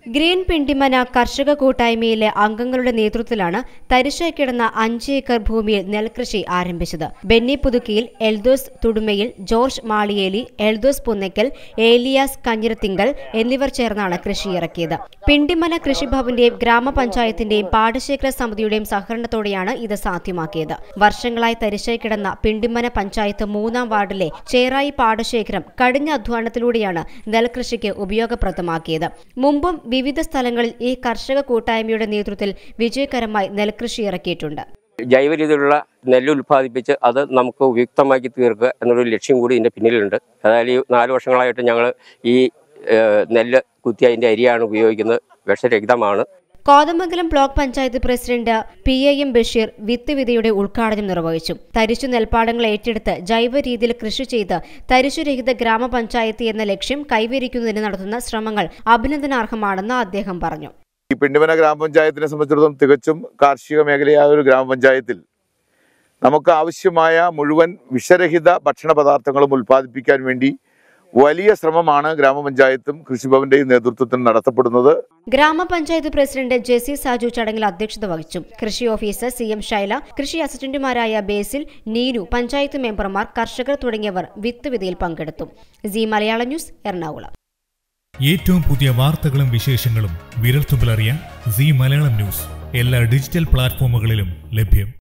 green Pindimana കർഷക കൂട്ടായ്മയിലെ അംഗങ്ങളുടെ നേതൃത്വത്തിലാണ് തരിശായി കിടന്ന അഞ്ച് ഏക്കർ ഭൂമിയിൽ നെൽകൃഷി ആരംഭിച്ചത് ബെന്നി പുതുക്കിയിൽ എൽദോസ് തുടുമയിൽ ജോർജ് മാളിയേലി എൽദോസ് പുന്നയ്ക്കൽ ഏലിയാസ് കഞ്ഞിരത്തിങ്കൽ എന്നിവർ ചേർന്നാണ് കൃഷി ഇറക്കിയത് പിണ്ടിമന കൃഷിഭവന്റെയും ഗ്രാമപഞ്ചായത്തിന്റെയും പാടശേഖര സമിതിയുടെയും സഹകരണത്തോടെയാണ് ഇത് സാധ്യമാക്കിയത് വർഷങ്ങളായി തരിശായി കിടന്ന പിണ്ടിമന പഞ്ചായത്ത് മൂന്നാം വാർഡിലെ ചേറായി പാടശേഖരം കഠിന അധ്വാനത്തിലൂടെയാണ് നെൽകൃഷിക്ക് ഉപയോഗപ്രദമാക്കിയത് മുമ്പും വിവിധ സ്ഥലങ്ങളിൽ ഈ കർഷക കൂട്ടായ്മയുടെ നേതൃത്വത്തിൽ വിജയകരമായി നെൽകൃഷി ഇറക്കിയിട്ടുണ്ട് ജൈവ രീതിയിലുള്ള നെല്ല് ഉൽപ്പാദിപ്പിച്ച് അത് നമുക്ക് ഉപയുക്തമാക്കി തീർക്കുക എന്നൊരു ലക്ഷ്യം കൂടി ഇതിൻ്റെ പിന്നിലുണ്ട് അതായത് ഈ നാല് വർഷങ്ങളായിട്ട് ഞങ്ങൾ ഈ ഏഹ്, നെല്ല് കുത്തി അതിൻ്റെ അരിയാണ് ഉപയോഗിക്കുന്നത് വിഷരഹിതമാണ് Kothamangalam block panchayat president P A M Basheer വിത്ത് വിതയുടെ ഉദ്ഘാടനം നിർവഹിച്ചു തരിശു നെൽപ്പാടങ്ങൾ ഏറ്റെടുത്ത് ജൈവ രീതിയിൽ കൃഷി ചെയ്ത് തരിശുരഹിത ഗ്രാമപഞ്ചായത്ത് എന്ന ലക്ഷ്യം കൈവരിക്കുന്നതിന് നടത്തുന്ന ശ്രമങ്ങൾ അഭിനന്ദനാർഹമാണെന്ന് അദ്ദേഹം പറഞ്ഞു ഈ പിണ്ടിമന ഗ്രാമപഞ്ചായത്തിനെ സംബന്ധിച്ചിടത്തോളം തികച്ചും കാർഷിക മേഖലയായ ഒരു ഗ്രാമപഞ്ചായത്തിൽ നമുക്ക് ആവശ്യമായ മുഴുവൻ വിഷരഹിത ഭക്ഷണ പദാർത്ഥങ്ങളും ഉൽപ്പാദിപ്പിക്കാൻ വേണ്ടി വലിയ ശ്രമമാണ് ഗ്രാമപഞ്ചായത്തും കൃഷിഭവന്റെയും നേതൃത്വത്തിൽ നടത്തപ്പെടുന്നത് ഗ്രാമപഞ്ചായത്ത് പ്രസിഡന്റ് ജെസി സാജു ചടങ്ങിൽ അധ്യക്ഷത വഹിച്ചു കൃഷി ഓഫീസർ സി എം ശൈല കൃഷി അസിസ്റ്റന്റുമാരായ ബേസിൽ നീനു പഞ്ചായത്ത് മെമ്പർമാർ കർഷകർ തുടങ്ങിയവർ വിത്ത് വിതയിൽ പങ്കെടുത്തു സി മലയാളം ന്യൂസ് എറണാകുളം ഏറ്റവും പുതിയ വാർത്തകളും വിശേഷങ്ങളും വിരൽത്തുമ്പിലറിയാൻ സി മലയാളം ന്യൂസ് എല്ലാ ഡിജിറ്റൽ പ്ലാറ്റ്ഫോമുകളിലും ലഭ്യം